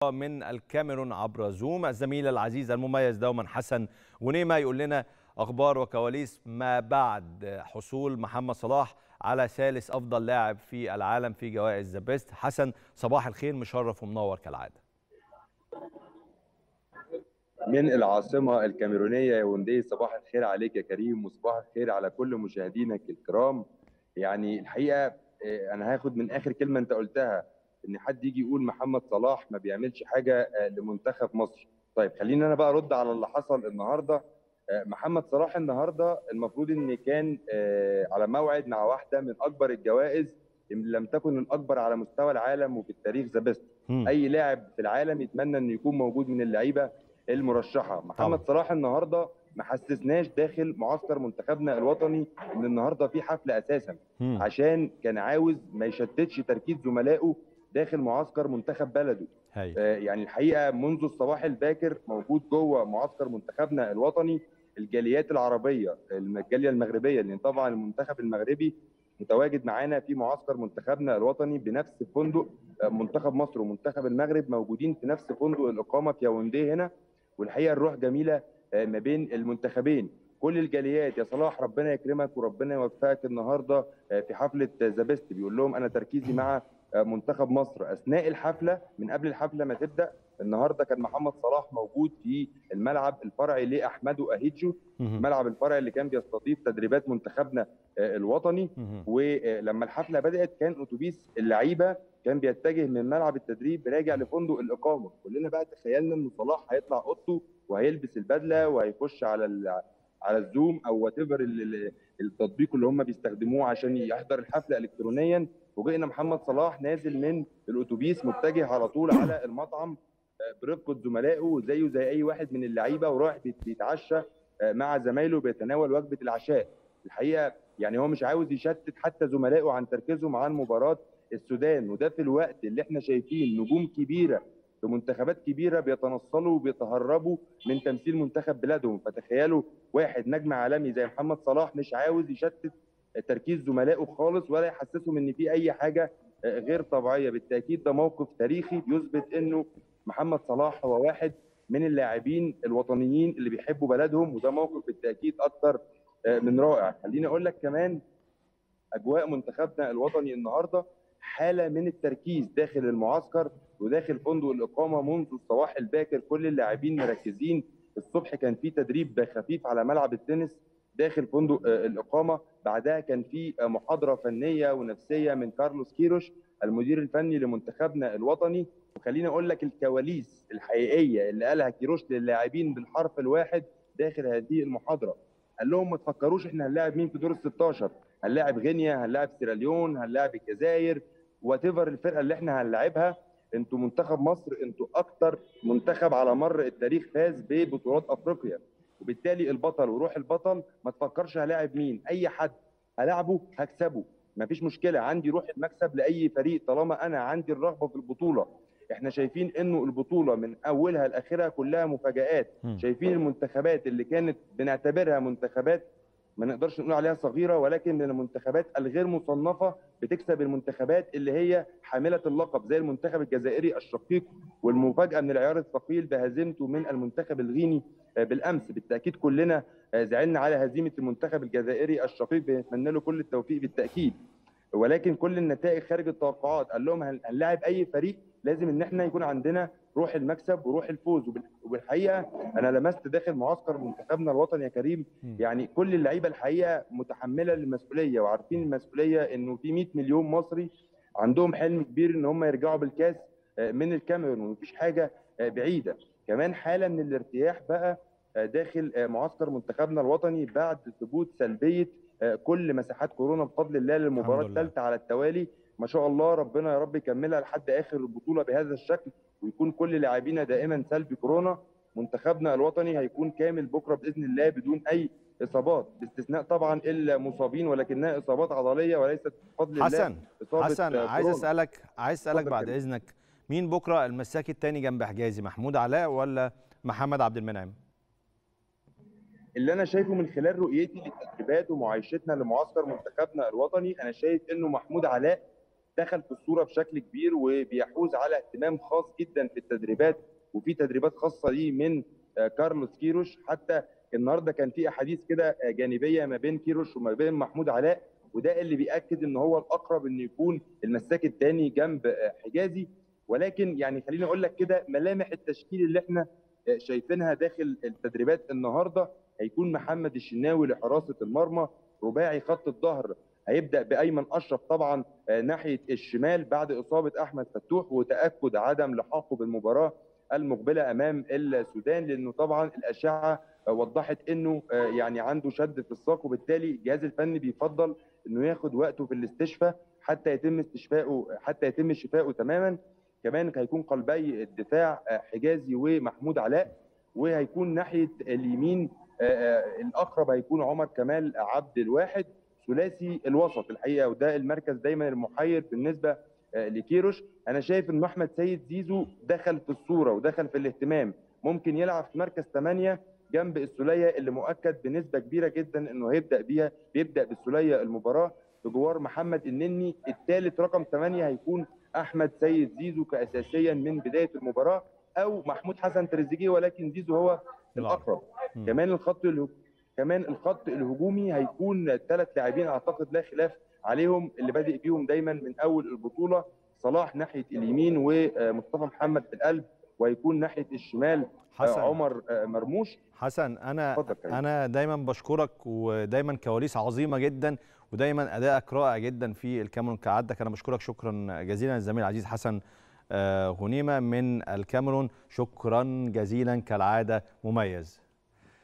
من الكاميرون عبر زوم الزميل العزيز المميز دوما حسن ونيمة يقول لنا أخبار وكواليس ما بعد حصول محمد صلاح على ثالث أفضل لاعب في العالم في جوائز ذا بيست حسن صباح الخير مشرف ومنور كالعادة من العاصمة الكاميرونية ياوندي صباح الخير عليك يا كريم وصباح الخير على كل مشاهدينك الكرام يعني الحقيقة أنا هاخد من آخر كلمة أنت قلتها إن حد يجي يقول محمد صلاح ما بيعملش حاجة لمنتخب مصر طيب خليني أنا بقى أرد على اللي حصل النهاردة محمد صلاح النهاردة المفروض إن كان على موعد مع واحدة من أكبر الجوائز إن لم تكن الأكبر على مستوى العالم وفي التاريخ ذا بيست أي لاعب في العالم يتمنى إنه يكون موجود من اللعيبة المرشحه محمد طبعا. صلاح النهارده ما حسسناش داخل معسكر منتخبنا الوطني ان النهارده في حفله اساسا مم. عشان كان عاوز ما يشتتش تركيز زملائه داخل معسكر منتخب بلده هي. آه يعني الحقيقه منذ الصباح الباكر موجود جوه معسكر منتخبنا الوطني الجاليات العربيه الجاليه المغربيه لان طبعا المنتخب المغربي متواجد معانا في معسكر منتخبنا الوطني بنفس فندق منتخب مصر ومنتخب المغرب موجودين في نفس فندق الاقامه في ياوندي هنا والحقيقه الروح جميله ما بين المنتخبين كل الجاليات يا صلاح ربنا يكرمك وربنا يوفقك النهارده في حفله ذا بيست بيقول لهم انا تركيزي مع منتخب مصر اثناء الحفله من قبل الحفله ما تبدا النهارده كان محمد صلاح موجود في الملعب الفرعي لاحمدو اهيجو الملعب الفرعي اللي كان بيستضيف تدريبات منتخبنا الوطني ولما الحفله بدات كان اتوبيس اللعيبه كان بيتجه من ملعب التدريب راجع لفندق الاقامه كلنا بقى تخيلنا ان صلاح هيطلع اوضته وهيلبس البدله وهيخش على على الزوم او وات التطبيق اللي هم بيستخدموه عشان يحضر الحفله الكترونيا وجئنا محمد صلاح نازل من الاتوبيس متجه على طول على المطعم برفقه زملائه زيه زي اي واحد من اللعيبه ورايح بيتعشى مع زمايله بيتناول وجبه العشاء الحقيقه يعني هو مش عاوز يشتت حتى زملائه عن تركيزهم عن مباراه السودان وده في الوقت اللي احنا شايفين نجوم كبيره في منتخبات كبيره بيتنصلوا وبيتهربوا من تمثيل منتخب بلادهم فتخيلوا واحد نجم عالمي زي محمد صلاح مش عاوز يشتت تركيز زملائه خالص ولا يحسسهم ان في اي حاجه غير طبيعيه بالتاكيد ده موقف تاريخي بيثبت انه محمد صلاح هو واحد من اللاعبين الوطنيين اللي بيحبوا بلدهم وده موقف بالتاكيد اكتر من رائع خليني اقول لك كمان اجواء منتخبنا الوطني النهارده حاله من التركيز داخل المعسكر وداخل فندق الاقامه منذ الصباح الباكر كل اللاعبين مركزين الصبح كان في تدريب خفيف على ملعب التنس داخل فندق الاقامه بعدها كان في محاضره فنيه ونفسيه من كارلوس كيروش المدير الفني لمنتخبنا الوطني وخليني اقول لك الكواليس الحقيقيه اللي قالها كيروش للاعبين بالحرف الواحد داخل هذه المحاضره قال لهم ما تفكروش احنا هنلاعب مين في دور ال 16 هنلاعب غينيا هنلاعب سيراليون هنلاعب الجزائر وات الفرقه اللي احنا هنلاعبها انتوا منتخب مصر انتوا اكتر منتخب على مر التاريخ فاز ببطولات افريقيا وبالتالي البطل وروح البطل ما تفكرش هلاعب مين اي حد هلاعبه هكسبه مفيش مشكله عندي روح المكسب لاي فريق طالما انا عندي الرغبه في البطوله احنا شايفين انه البطوله من اولها لاخرها كلها مفاجات م. شايفين المنتخبات اللي كانت بنعتبرها منتخبات ما نقدرش نقول عليها صغيره ولكن من المنتخبات الغير مصنفه بتكسب المنتخبات اللي هي حامله اللقب زي المنتخب الجزائري الشقيق والمفاجاه من العيار الثقيل بهزيمته من المنتخب الغيني بالامس بالتاكيد كلنا زعلنا على هزيمه المنتخب الجزائري الشقيق بنتمنى له كل التوفيق بالتاكيد ولكن كل النتائج خارج التوقعات قال لهم هنلاعب اي فريق لازم ان احنا يكون عندنا روح المكسب وروح الفوز وبالحقيقه انا لمست داخل معسكر منتخبنا الوطني يا كريم يعني كل اللعيبه الحقيقه متحمله المسؤوليه وعارفين المسؤوليه انه في 100 مليون مصري عندهم حلم كبير ان هم يرجعوا بالكاس من الكاميرون ومفيش حاجه بعيده كمان حاله من الارتياح بقى داخل معسكر منتخبنا الوطني بعد ثبوت سلبيه كل مساحات كورونا بفضل الله للمباراه الثالثه على التوالي ما شاء الله ربنا يا رب يكملها لحد اخر البطوله بهذا الشكل ويكون كل لاعبينا دائما سلبي كورونا منتخبنا الوطني هيكون كامل بكره باذن الله بدون اي اصابات باستثناء طبعا المصابين ولكنها اصابات عضليه وليست بفضل حسن الله حسن عايز اسالك عايز اسالك بعد كده. اذنك مين بكره المساك الثاني جنب حجازي محمود علاء ولا محمد عبد المنعم اللي انا شايفه من خلال رؤيتي للتدريبات ومعايشتنا لمعسكر منتخبنا الوطني انا شايف انه محمود علاء دخل في الصوره بشكل كبير وبيحوز على اهتمام خاص جدا في التدريبات وفي تدريبات خاصه ليه من كارلوس كيروش حتى النهارده كان في احاديث كده جانبيه ما بين كيروش وما بين محمود علاء وده اللي بياكد ان هو الاقرب انه يكون المساك الثاني جنب حجازي ولكن يعني خليني اقول لك كده ملامح التشكيل اللي احنا شايفينها داخل التدريبات النهارده هيكون محمد الشناوي لحراسه المرمى رباعي خط الظهر هيبدا بايمن اشرف طبعا ناحيه الشمال بعد اصابه احمد فتوح وتاكد عدم لحاقه بالمباراه المقبله امام السودان لانه طبعا الاشعه وضحت انه يعني عنده شد في الساق وبالتالي الجهاز الفني بيفضل انه ياخد وقته في الاستشفاء حتى يتم استشفائه حتى يتم شفائه تماما كمان هيكون قلبي الدفاع حجازي ومحمود علاء وهيكون ناحيه اليمين الاقرب هيكون عمر كمال عبد الواحد ثلاثي الوسط الحقيقه وده المركز دايما المحير بالنسبه لكيروش انا شايف ان احمد سيد زيزو دخل في الصوره ودخل في الاهتمام ممكن يلعب في مركز 8 جنب السوليه اللي مؤكد بنسبه كبيره جدا انه هيبدا بيها بيبدا بالسوليه المباراه بجوار محمد النني الثالث رقم 8 هيكون احمد سيد زيزو كاساسيا من بدايه المباراه او محمود حسن تريزيجيه ولكن زيزو هو الاقرب كمان الخط كمان الخط الهجومي هيكون ثلاث لاعبين اعتقد لا خلاف عليهم اللي بادئ بيهم دايما من اول البطوله صلاح ناحيه اليمين ومصطفى محمد في القلب وهيكون ناحيه الشمال حسن. عمر مرموش حسن انا انا دايما بشكرك ودايما كواليس عظيمه جدا ودايما ادائك رائع جدا في الكاميرون كعادتك انا بشكرك شكرا جزيلا الزميل العزيز حسن غنيمه من الكاميرون شكرا جزيلا كالعاده مميز